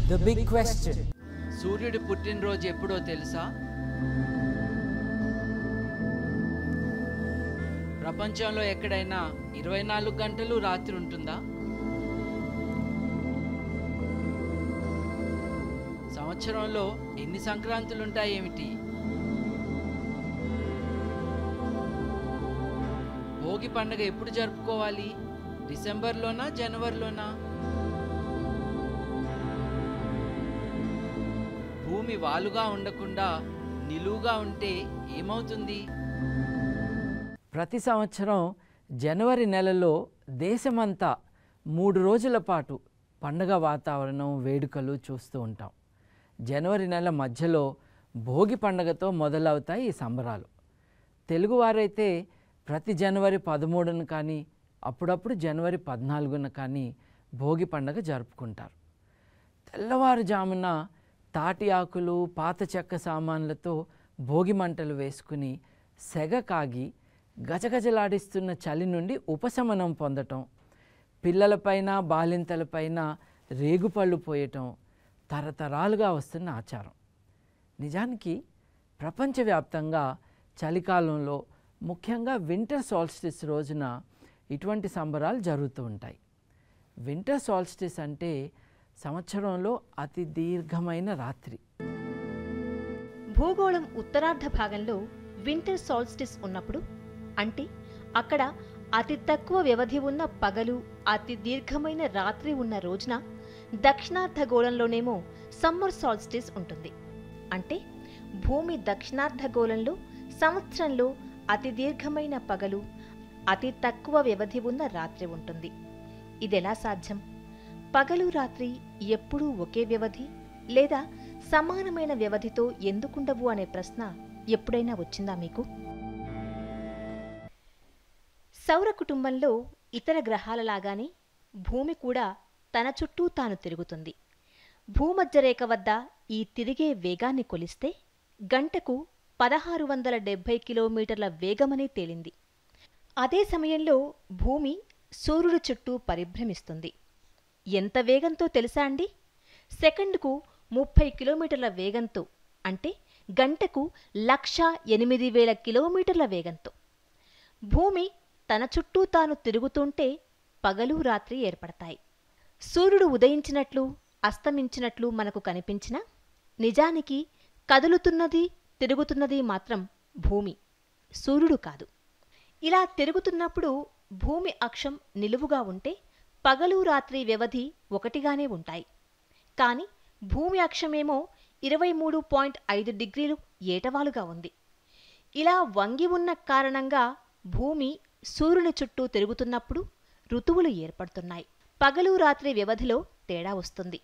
The big question. సూర్యుడి పుట్టినరోజు ఎప్పుడో తెలుసా ప్రపంచంలో ఎక్కడైనా ఇరవై నాలుగు గంటలు రాత్రి ఉంటుందా సంవత్సరంలో ఎన్ని సంక్రాంతులు ఉంటాయేమిటి భోగి పండుగ ఎప్పుడు జరుపుకోవాలి డిసెంబర్లోనా జనవరిలోనా భూమి వాలుగా ఉండకుండా నిలువుగా ఉంటే ఏమవుతుంది ప్రతి సంవత్సరం జనవరి నెలలో దేశమంతా మూడు రోజుల పాటు పండగ వాతావరణం వేడుకలు చూస్తూ ఉంటాం జనవరి నెల మధ్యలో భోగి పండగతో మొదలవుతాయి ఈ సంబరాలు తెలుగువారైతే ప్రతి జనవరి పదమూడున కానీ అప్పుడప్పుడు జనవరి పద్నాలుగున కానీ భోగి పండగ జరుపుకుంటారు తెల్లవారుజామున తాటి ఆకులు పాత చెక్క సామాన్లతో భోగి మంటలు వేసుకుని సెగ కాగి గజగజలాడిస్తున్న చలి నుండి ఉపశమనం పొందటం పిల్లలపైన బాలింతలపైన రేగుపళ్ళు పోయటం తరతరాలుగా వస్తున్న ఆచారం నిజానికి ప్రపంచవ్యాప్తంగా చలికాలంలో ముఖ్యంగా వింటర్ సాల్స్టిస్ రోజున ఇటువంటి సంబరాలు జరుగుతూ ఉంటాయి వింటర్ సాల్స్టిస్ అంటే సంవత్సరంలో అతి దీర్ఘమైన రాత్రి భూగోళం ఉత్తరార్ధ భాగంలో వింటర్ సాల్స్టిస్ ఉన్నప్పుడు అంటే అక్కడ అతి తక్కువ వ్యవధి ఉన్న పగలు అతి దీర్ఘమైన రాత్రి ఉన్న రోజున దక్షిణార్ధ గోళంలోనేమో సమ్మర్ సాల్స్టిస్ ఉంటుంది అంటే భూమి దక్షిణార్ధ గోళంలో సంవత్సరంలో అతి దీర్ఘమైన పగలు అతి తక్కువ వ్యవధి ఉన్న రాత్రి ఉంటుంది ఇదెలా సాధ్యం పగలు రాత్రి ఎప్పుడూ ఒకే వ్యవధి లేదా సమానమైన వ్యవధితో ఎందుకుండవు అనే ప్రశ్న ఎప్పుడైనా వచ్చిందా మీకు సౌర కుటుంబంలో ఇతర గ్రహాలలాగానే భూమి కూడా తన చుట్టూ తాను తిరుగుతుంది భూమధ్యరేఖ వద్ద ఈ తిరిగే వేగాన్ని కొలిస్తే గంటకు పదహారు వందల డెబ్భై కిలోమీటర్ల వేగమని తేలింది అదే సమయంలో భూమి సూర్యుడి చుట్టూ పరిభ్రమిస్తుంది ఎంత వేగంతో తెలుసా అండి సెకండ్కు ముప్పై కిలోమీటర్ల వేగంతో అంటే గంటకు లక్ష ఎనిమిది వేల కిలోమీటర్ల వేగంతో భూమి తన చుట్టూ తాను తిరుగుతుంటే పగలు రాత్రి ఏర్పడతాయి సూర్యుడు ఉదయించినట్లు అస్తమించినట్లు మనకు కనిపించినా నిజానికి కదులుతున్నది తిరుగుతున్నది మాత్రం భూమి సూర్యుడు కాదు ఇలా తిరుగుతున్నప్పుడు భూమి అక్షం నిలువుగా ఉంటే పగలు రాత్రి వ్యవధి ఒకటిగానే ఉంటాయి కానీ భూమి అక్షమేమో ఇరవై మూడు పాయింట్ ఐదు డిగ్రీలు ఏటవాలుగా ఉంది ఇలా వంగి ఉన్న కారణంగా భూమి సూర్యుని చుట్టూ తిరుగుతున్నప్పుడు ఋతువులు ఏర్పడుతున్నాయి పగలు రాత్రి వ్యవధిలో తేడా వస్తుంది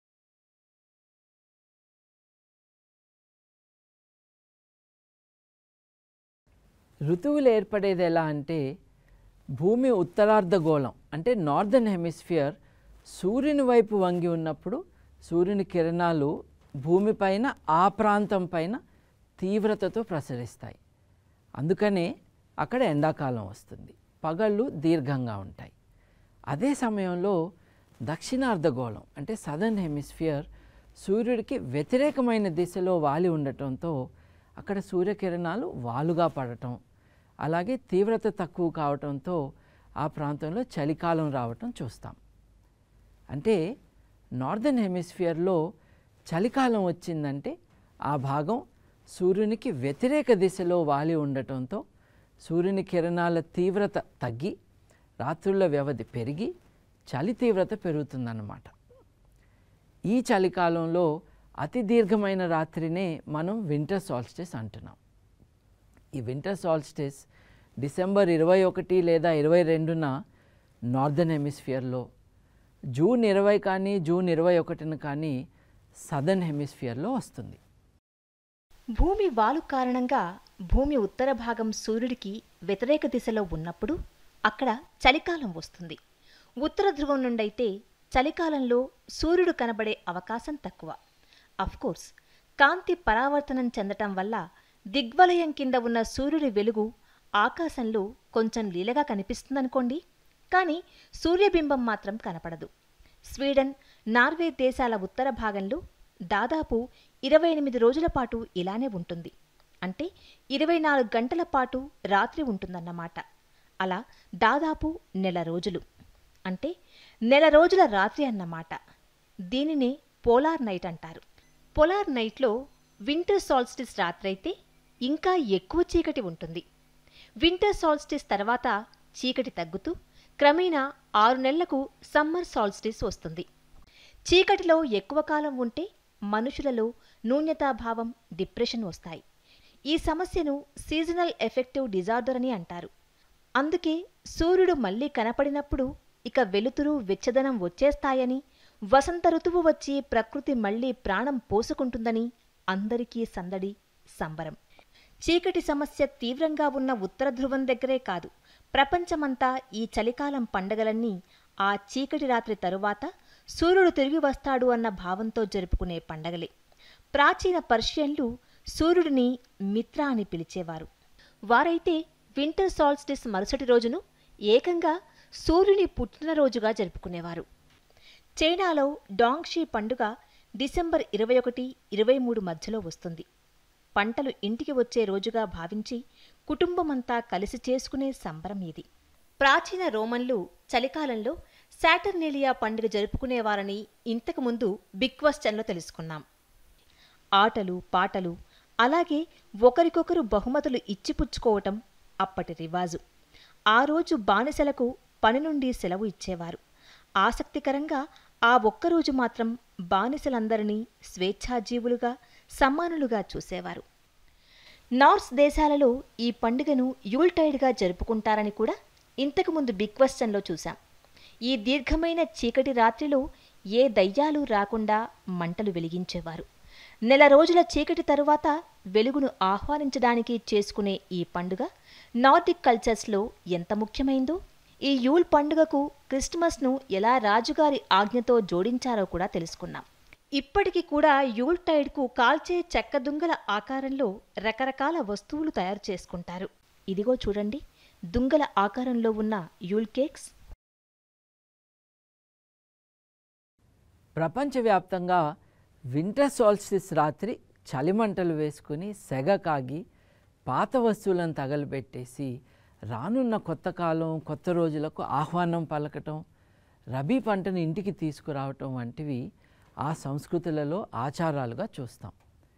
ఋతువులు ఏర్పడేది ఎలా అంటే భూమి ఉత్తరార్ధగోళం అంటే నార్దర్న్ హెమిస్ఫియర్ సూర్యుని వైపు వంగి ఉన్నప్పుడు సూర్యుని కిరణాలు భూమిపైన ఆ ప్రాంతం పైన తీవ్రతతో ప్రసరిస్తాయి అందుకనే అక్కడ ఎండాకాలం వస్తుంది పగళ్ళు దీర్ఘంగా ఉంటాయి అదే సమయంలో దక్షిణార్ధగోళం అంటే సదర్న్ హెమిస్ఫియర్ సూర్యుడికి వ్యతిరేకమైన దిశలో వాలి ఉండటంతో అక్కడ సూర్యకిరణాలు వాలుగా పడటం అలాగే తీవ్రత తక్కువ కావటంతో ఆ ప్రాంతంలో చలికాలం రావటం చూస్తాం అంటే నార్దర్న్ హెమిస్ఫియర్లో చలికాలం వచ్చిందంటే ఆ భాగం సూర్యునికి వ్యతిరేక దిశలో వాలి ఉండటంతో సూర్యుని కిరణాల తీవ్రత తగ్గి రాత్రుల వ్యవధి పెరిగి చలి తీవ్రత పెరుగుతుందన్నమాట ఈ చలికాలంలో అతి దీర్ఘమైన రాత్రినే మనం వింటర్ సాల్స్టిస్ అంటున్నాం ఈ వింటర్ సాల్స్టిస్ డిసెంబర్ ఇరవై ఒకటి లేదా ఇరవై రెండున నార్దర్న్ హెమిస్ఫియర్లో జూన్ ఇరవై కానీ జూన్ ఇరవై ఒకటిన కానీ సదర్న్ హెమిస్ఫియర్లో వస్తుంది భూమి వాలు కారణంగా భూమి ఉత్తర భాగం సూర్యుడికి వ్యతిరేక దిశలో ఉన్నప్పుడు అక్కడ చలికాలం వస్తుంది ఉత్తర ధ్రువం నుండైతే చలికాలంలో సూర్యుడు కనబడే అవకాశం తక్కువ అఫ్కోర్స్ కాంతి పరావర్తనం చెందటం వల్ల దిగ్వలయం కింద ఉన్న సూర్యుడి వెలుగు ఆకాశంలో కొంచెం లీలగా కనిపిస్తుందనుకోండి కానీ సూర్యబింబం మాత్రం కనపడదు స్వీడన్ నార్వే దేశాల ఉత్తర భాగంలో దాదాపు ఇరవై ఎనిమిది రోజుల పాటు ఇలానే ఉంటుంది అంటే ఇరవై నాలుగు గంటల పాటు రాత్రి ఉంటుందన్నమాట అలా దాదాపు నెల రోజులు అంటే నెల రోజుల రాత్రి అన్నమాట దీనినే పోలార్ నైట్ అంటారు పోలార్ నైట్లో వింటర్ సాల్స్టిస్ రాత్రైతే ఇంకా ఎక్కువ చీకటి ఉంటుంది వింటర్ సాల్స్టిస్ తర్వాత చీకటి తగ్గుతూ క్రమేణా ఆరు నెలలకు సమ్మర్ సాల్స్టిస్ వస్తుంది చీకటిలో ఎక్కువ కాలం ఉంటే మనుషులలో నూన్యతాభావం డిప్రెషన్ వస్తాయి ఈ సమస్యను సీజనల్ ఎఫెక్టివ్ డిజార్డర్ అని అంటారు అందుకే సూర్యుడు మళ్ళీ కనపడినప్పుడు ఇక వెలుతురు వెచ్చదనం వచ్చేస్తాయని వసంత ఋతువు వచ్చి ప్రకృతి మళ్ళీ ప్రాణం పోసుకుంటుందని అందరికీ సందడి సంబరం చీకటి సమస్య తీవ్రంగా ఉన్న ఉత్తర ధ్రువం దగ్గరే కాదు ప్రపంచమంతా ఈ చలికాలం పండగలన్నీ ఆ చీకటి రాత్రి తరువాత సూర్యుడు తిరిగి వస్తాడు అన్న భావంతో జరుపుకునే పండగలే ప్రాచీన పర్షియన్లు సూర్యుడిని మిత్ర అని పిలిచేవారు వారైతే వింటర్ సాల్స్టిస్ మరుసటి రోజును ఏకంగా సూర్యుని పుట్టినరోజుగా జరుపుకునేవారు చైనాలో డాంగ్షీ పండుగ డిసెంబర్ ఇరవై ఒకటి ఇరవై మూడు మధ్యలో వస్తుంది పంటలు ఇంటికి వచ్చే రోజుగా భావించి కుటుంబమంతా కలిసి చేసుకునే సంబరం ఇది ప్రాచీన రోమన్లు చలికాలంలో శాటర్నేలియా పండుగ జరుపుకునేవారని ఇంతకుముందు బిగ్ క్వశ్చన్లో తెలుసుకున్నాం ఆటలు పాటలు అలాగే ఒకరికొకరు బహుమతులు ఇచ్చిపుచ్చుకోవటం అప్పటి రివాజు ఆ రోజు బానిసలకు పని నుండి సెలవు ఇచ్చేవారు ఆసక్తికరంగా ఆ ఒక్కరోజు మాత్రం బానిసలందరినీ స్వేచ్ఛాజీవులుగా సమానులుగా చూసేవారు నార్స్ దేశాలలో ఈ పండుగను యూల్టైడ్గా జరుపుకుంటారని కూడా ఇంతకుముందు బిగ్ క్వశ్చన్లో చూశాం ఈ దీర్ఘమైన చీకటి రాత్రిలో ఏ దయ్యాలు రాకుండా మంటలు వెలిగించేవారు నెల రోజుల చీకటి తరువాత వెలుగును ఆహ్వానించడానికి చేసుకునే ఈ పండుగ నార్డిక్ కల్చర్స్లో ఎంత ముఖ్యమైందో ఈ యూల్ పండుగకు క్రిస్మస్ను ఎలా రాజుగారి ఆజ్ఞతో జోడించారో కూడా తెలుసుకున్నాం ఇప్పటికి కూడా యూల్ టైడ్కు కాల్చే చెక్క దుంగల ఆకారంలో రకరకాల వస్తువులు తయారు చేసుకుంటారు ఇదిగో చూడండి దుంగల ఆకారంలో ఉన్న యూల్ కేక్స్ ప్రపంచవ్యాప్తంగా వింటర్ సోల్స్టిస్ రాత్రి చలిమంటలు వేసుకుని సెగ కాగి పాత వస్తువులను తగలబెట్టేసి రానున్న కొత్త కాలం కొత్త రోజులకు ఆహ్వానం పలకటం రబీ పంటను ఇంటికి తీసుకురావటం వంటివి ఆ సంస్కృతులలో ఆచారాలుగా చూస్తాం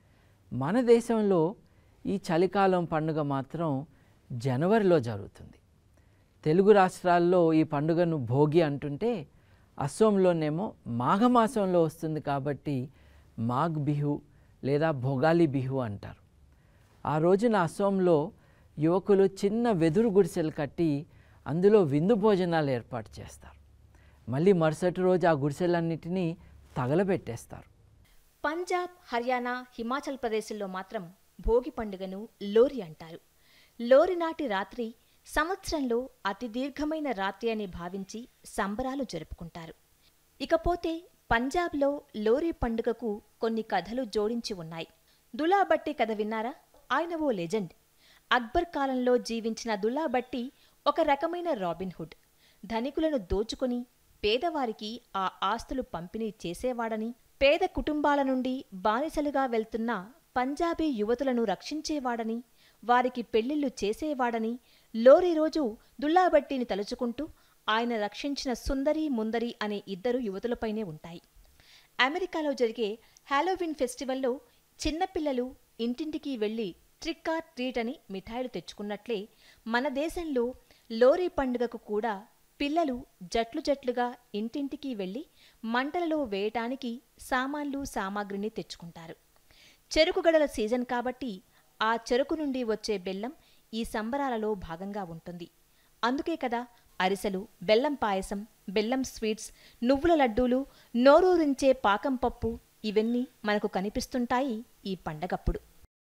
మన దేశంలో ఈ చలికాలం పండుగ మాత్రం జనవరిలో జరుగుతుంది తెలుగు రాష్ట్రాల్లో ఈ పండుగను భోగి అంటుంటే అస్సోంలోనేమో మాఘమాసంలో వస్తుంది కాబట్టి మాఘ్ బిహు లేదా భోగాలి బిహు అంటారు ఆ రోజున అస్సోంలో యువకులు చిన్న వెదురు గుడిసెలు కట్టి అందులో విందు భోజనాలు ఏర్పాటు చేస్తారు మళ్ళీ మరుసటి రోజు ఆ గుడిసెలన్నిటినీ తగలబెట్టేస్తారు పంజాబ్ హర్యానా హిమాచల్ ప్రదేశ్లో మాత్రం భోగి పండుగను లోరి అంటారు లోరి నాటి రాత్రి సంవత్సరంలో అతి దీర్ఘమైన రాత్రి అని భావించి సంబరాలు జరుపుకుంటారు ఇకపోతే పంజాబ్లో లోరీ పండుగకు కొన్ని కథలు జోడించి ఉన్నాయి దులాబట్టి కథ విన్నారా ఆయన ఓ లెజెండ్ అక్బర్ కాలంలో జీవించిన దుల్లాబట్టి ఒక రకమైన రాబిన్ హుడ్ ధనికులను దోచుకొని పేదవారికి ఆ ఆస్తులు పంపిణీ చేసేవాడని పేద కుటుంబాల నుండి బానిసలుగా వెళ్తున్న పంజాబీ యువతులను రక్షించేవాడని వారికి పెళ్లిళ్లు చేసేవాడని లోరీ రోజు దుల్లాబట్టిని తలుచుకుంటూ ఆయన రక్షించిన సుందరి ముందరి అనే ఇద్దరు యువతులపైనే ఉంటాయి అమెరికాలో జరిగే హాలోవిన్ ఫెస్టివల్లో చిన్నపిల్లలు ఇంటింటికి వెళ్లి ట్రిక్ ఆర్ ట్రీట్ అని మిఠాయిలు తెచ్చుకున్నట్లే మన దేశంలో లోరీ పండుగకు కూడా పిల్లలు జట్లు జట్లుగా ఇంటింటికి వెళ్లి మంటలలో వేయటానికి సామాన్లు సామాగ్రిని తెచ్చుకుంటారు చెరుకు గడల సీజన్ కాబట్టి ఆ చెరుకు నుండి వచ్చే బెల్లం ఈ సంబరాలలో భాగంగా ఉంటుంది అందుకే కదా అరిసెలు బెల్లం పాయసం బెల్లం స్వీట్స్ నువ్వుల లడ్డూలు నోరూరించే పాకం పప్పు ఇవన్నీ మనకు కనిపిస్తుంటాయి ఈ పండగప్పుడు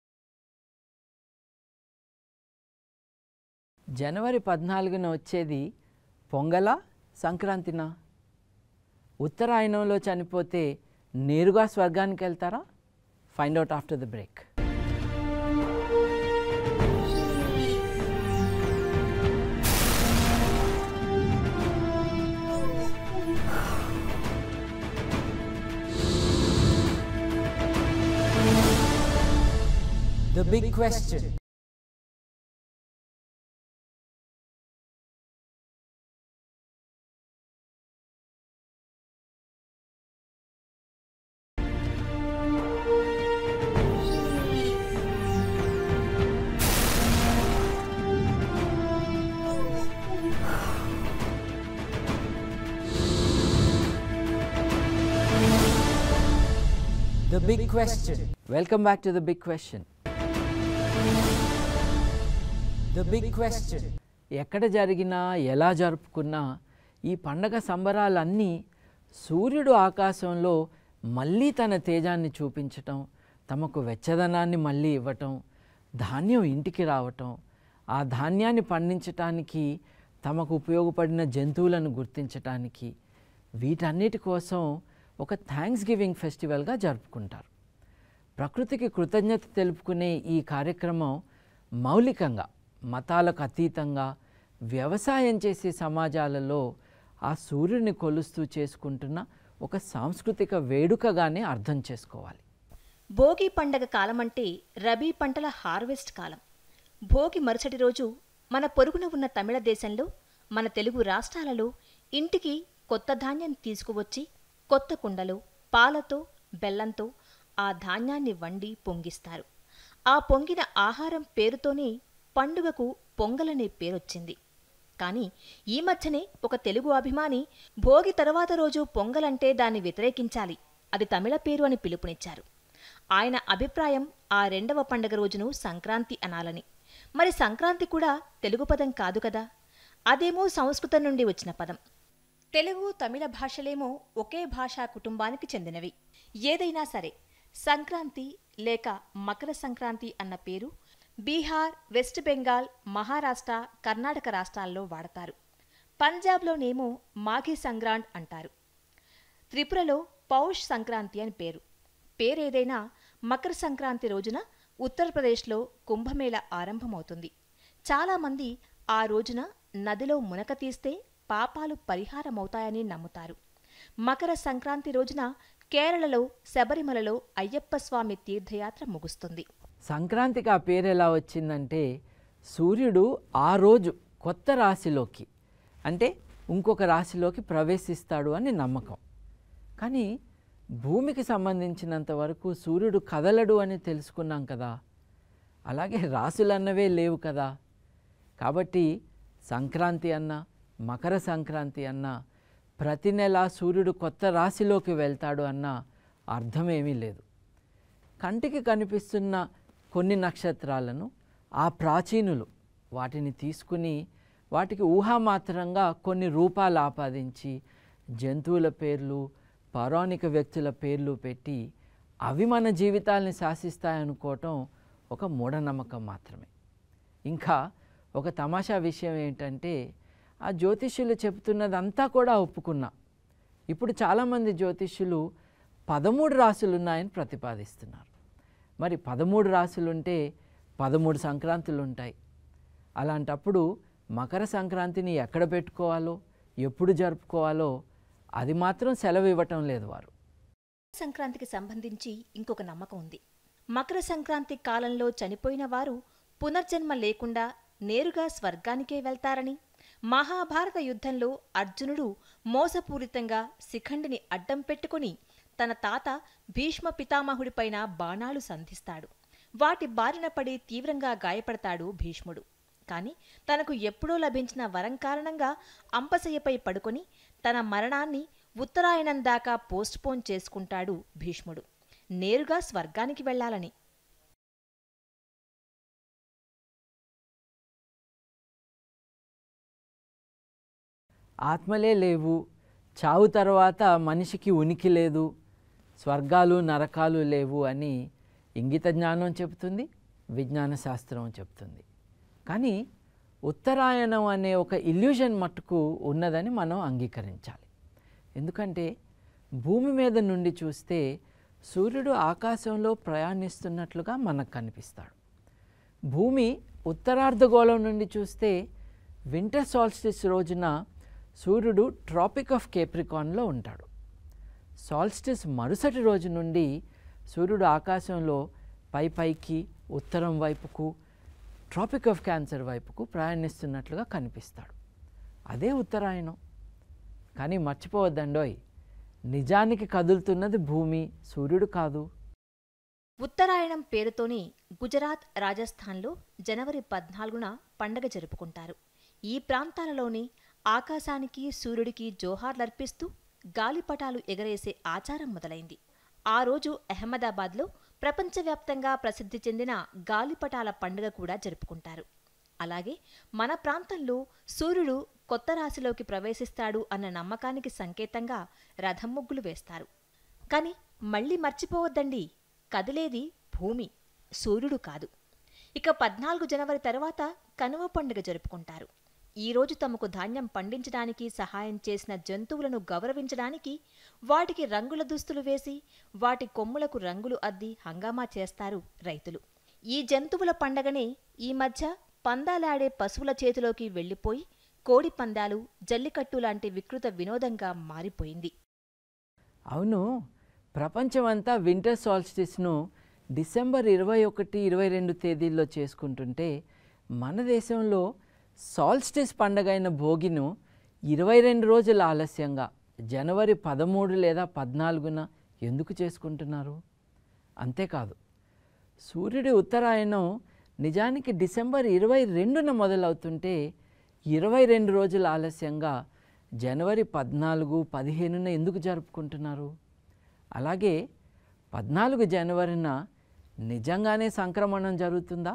జనవరి పద్నాలుగున వచ్చేది పొంగల సంక్రాంతిన ఉత్తరాయణంలో చనిపోతే నేరుగా స్వర్గానికి వెళ్తారా find out after the break The big question. The big question. Welcome back to the big question. The big question. ఎక్కడ జరిగినా ఎలా జరుపుకున్నా ఈ పండగ సంబరాలన్నీ సూర్యుడు ఆకాశంలో మళ్ళీ తన తేజాన్ని చూపించటం తమకు వెచ్చదనాన్ని మళ్ళీ ఇవ్వటం ధాన్యం ఇంటికి రావటం ఆ ధాన్యాన్ని పండించటానికి తమకు ఉపయోగపడిన జంతువులను గుర్తించటానికి వీటన్నిటి కోసం ఒక థ్యాంక్స్ గివింగ్ ఫెస్టివల్గా జరుపుకుంటారు ప్రకృతికి కృతజ్ఞత తెలుపుకునే ఈ కార్యక్రమం మౌలికంగా మతాలకు అతీతంగా వ్యవసాయం చేసే సమాజాలలో ఆ సూర్యుని కొలుస్తూ చేసుకుంటున్న ఒక సాంస్కృతిక వేడుకగానే అర్థం చేసుకోవాలి భోగి పండగ కాలమంటే రబీ పంటల హార్వెస్ట్ కాలం భోగి మరుసటి రోజు మన పొరుగున ఉన్న తమిళ దేశంలో మన తెలుగు రాష్ట్రాలలో ఇంటికి కొత్త ధాన్యం తీసుకువచ్చి కొత్త కుండలో పాలతో బెల్లంతో ఆ ధాన్యాన్ని వండి పొంగిస్తారు ఆ పొంగిన ఆహారం పేరుతోనే పండుగకు పొంగలనే పేరొచ్చింది కానీ ఈ మధ్యనే ఒక తెలుగు అభిమాని భోగి తరువాత రోజు పొంగలంటే దాన్ని వ్యతిరేకించాలి అది తమిళ పేరు అని పిలుపునిచ్చారు ఆయన అభిప్రాయం ఆ రెండవ పండగ రోజును సంక్రాంతి అనాలని మరి సంక్రాంతి కూడా తెలుగు పదం కాదు కదా అదేమో సంస్కృతం నుండి వచ్చిన పదం తెలుగు తమిళ భాషలేమో ఒకే భాషా కుటుంబానికి చెందినవి ఏదైనా సరే సంక్రాంతి లేక మకర సంక్రాంతి అన్న పేరు బీహార్ వెస్ట్ బెంగాల్ మహారాష్ట్ర కర్ణాటక రాష్ట్రాల్లో వాడతారు పంజాబ్లోనేమో మాఘీ సంగ్రాండ్ అంటారు త్రిపురలో పౌష్ సంక్రాంతి అని పేరు పేరేదైనా మకర సంక్రాంతి రోజున ఉత్తరప్రదేశ్లో కుంభమేళ ఆరంభమవుతుంది చాలామంది ఆ రోజున నదిలో మునక తీస్తే పాపాలు పరిహారమవుతాయని నమ్ముతారు మకర సంక్రాంతి రోజున కేరళలో శబరిమలలో అయ్యప్ప స్వామి తీర్థయాత్ర ముగుస్తుంది సంక్రాంతికి ఆ పేరు ఎలా వచ్చిందంటే సూర్యుడు ఆ రోజు కొత్త రాశిలోకి అంటే ఇంకొక రాశిలోకి ప్రవేశిస్తాడు అని నమ్మకం కానీ భూమికి సంబంధించినంత వరకు సూర్యుడు కదలడు అని తెలుసుకున్నాం కదా అలాగే రాశులన్నవే లేవు కదా కాబట్టి సంక్రాంతి అన్న మకర సంక్రాంతి అన్న ప్రతి నెల సూర్యుడు కొత్త రాశిలోకి వెళ్తాడు అన్న అర్థమేమీ లేదు కంటికి కనిపిస్తున్న కొన్ని నక్షత్రాలను ఆ ప్రాచీనులు వాటిని తీసుకుని వాటికి ఊహామాత్రంగా కొన్ని రూపాలు ఆపాదించి జంతువుల పేర్లు పౌరాణిక వ్యక్తుల పేర్లు పెట్టి అవి మన జీవితాల్ని శాసిస్తాయనుకోవటం ఒక మూఢనమ్మకం మాత్రమే ఇంకా ఒక తమాషా విషయం ఏంటంటే ఆ జ్యోతిష్యులు చెప్తున్నదంతా కూడా ఒప్పుకున్నా ఇప్పుడు చాలామంది జ్యోతిష్యులు పదమూడు రాసులు ఉన్నాయని ప్రతిపాదిస్తున్నారు మరి పదమూడు రాసులుంటే పదమూడు సంక్రాంతులు ఉంటాయి అలాంటప్పుడు మకర సంక్రాంతిని ఎక్కడ పెట్టుకోవాలో ఎప్పుడు జరుపుకోవాలో అది మాత్రం సెలవు ఇవ్వటం లేదు వారు సంక్రాంతికి సంబంధించి ఇంకొక నమ్మకం ఉంది మకర సంక్రాంతి కాలంలో చనిపోయిన వారు పునర్జన్మ లేకుండా నేరుగా స్వర్గానికే వెళ్తారని మహాభారత యుద్ధంలో అర్జునుడు మోసపూరితంగా శిఖండిని అడ్డం పెట్టుకుని తన తాత భీష్మ పితామహుడిపైన బాణాలు సంధిస్తాడు వాటి బారిన పడి తీవ్రంగా గాయపడతాడు భీష్ముడు కాని తనకు ఎప్పుడో లభించిన వరం కారణంగా అంపశయ్యపై పడుకొని తన మరణాన్ని ఉత్తరాయణం దాకా పోస్ట్పోన్ చేసుకుంటాడు భీష్ముడు నేరుగా స్వర్గానికి వెళ్ళాలని ఆత్మలే లేవు చావు తర్వాత మనిషికి ఉనికి లేదు స్వర్గాలు నరకాలు లేవు అని ఇంగిత జ్ఞానం చెబుతుంది విజ్ఞాన శాస్త్రం చెప్తుంది కానీ ఉత్తరాయణం అనే ఒక ఇల్యూజన్ మట్టుకు ఉన్నదని మనం అంగీకరించాలి ఎందుకంటే భూమి మీద నుండి చూస్తే సూర్యుడు ఆకాశంలో ప్రయాణిస్తున్నట్లుగా మనకు కనిపిస్తాడు భూమి ఉత్తరార్ధగోళం నుండి చూస్తే వింటర్ సాల్స్టిస్ రోజున సూర్యుడు ట్రాపిక్ ఆఫ్ కేప్రికాన్లో ఉంటాడు సాల్స్టిస్ మరుసటి రోజు నుండి సూర్యుడు ఆకాశంలో పై పైకి ఉత్తరం వైపుకు ట్రాపిక్ ఆఫ్ క్యాన్సర్ వైపుకు ప్రయాణిస్తున్నట్లుగా కనిపిస్తాడు అదే ఉత్తరాయణం కానీ మర్చిపోవద్దండోయ్ నిజానికి కదులుతున్నది భూమి సూర్యుడు కాదు ఉత్తరాయణం పేరుతోని గుజరాత్ రాజస్థాన్లో జనవరి పద్నాలుగున పండగ జరుపుకుంటారు ఈ ప్రాంతాలలోని ఆకాశానికి సూర్యుడికి జోహార్లర్పిస్తూ గాలిపటాలు ఎగరేసే ఆచారం మొదలైంది ఆ రోజు అహ్మదాబాద్లో ప్రపంచవ్యాప్తంగా ప్రసిద్ధి చెందిన గాలిపటాల పండుగ కూడా జరుపుకుంటారు అలాగే మన ప్రాంతంలో సూర్యుడు కొత్త రాశిలోకి ప్రవేశిస్తాడు అన్న నమ్మకానికి సంకేతంగా రథం ముగ్గులు వేస్తారు కాని మళ్ళీ మర్చిపోవద్దండి కదిలేది భూమి సూర్యుడు కాదు ఇక పద్నాలుగు జనవరి తర్వాత కనుమ పండుగ జరుపుకుంటారు ఈ రోజు తమకు ధాన్యం పండించడానికి సహాయం చేసిన జంతువులను గౌరవించడానికి వాటికి రంగుల దుస్తులు వేసి వాటి కొమ్ములకు రంగులు అద్ది హంగామా చేస్తారు రైతులు ఈ జంతువుల పండగనే ఈ మధ్య పందాలాడే పశువుల చేతిలోకి వెళ్లిపోయి కోడి పందాలు జల్లికట్టు లాంటి వికృత వినోదంగా మారిపోయింది అవును ప్రపంచమంతా వింటర్ సాల్స్టిస్ను డిసెంబర్ ఇరవై ఒకటి ఇరవై రెండు తేదీల్లో చేసుకుంటుంటే మన దేశంలో సాల్స్టిస్ పండగైన భోగిను ఇరవై రెండు రోజుల ఆలస్యంగా జనవరి పదమూడు లేదా పద్నాలుగున ఎందుకు చేసుకుంటున్నారు అంతేకాదు సూర్యుడి ఉత్తరాయణం నిజానికి డిసెంబర్ ఇరవై రెండున మొదలవుతుంటే ఇరవై రెండు రోజుల ఆలస్యంగా జనవరి పద్నాలుగు పదిహేనున ఎందుకు జరుపుకుంటున్నారు అలాగే పద్నాలుగు జనవరిన నిజంగానే సంక్రమణం జరుగుతుందా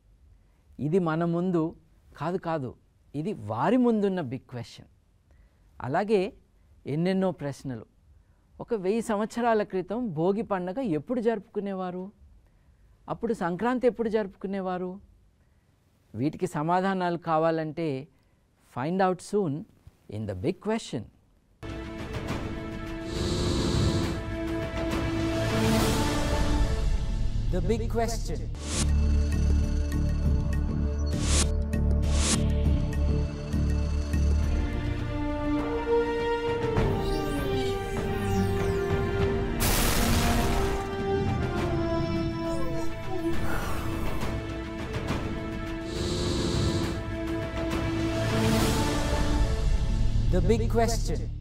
ఇది మన ముందు కాదు కాదు ఇది వారి ముందున్న బిగ్ క్వశ్చన్ అలాగే ఎన్నెన్నో ప్రశ్నలు ఒక వెయ్యి సంవత్సరాల క్రితం భోగి పండగ ఎప్పుడు జరుపుకునేవారు అప్పుడు సంక్రాంతి ఎప్పుడు జరుపుకునేవారు వీటికి సమాధానాలు కావాలంటే find out soon in the big question The big question. The big question.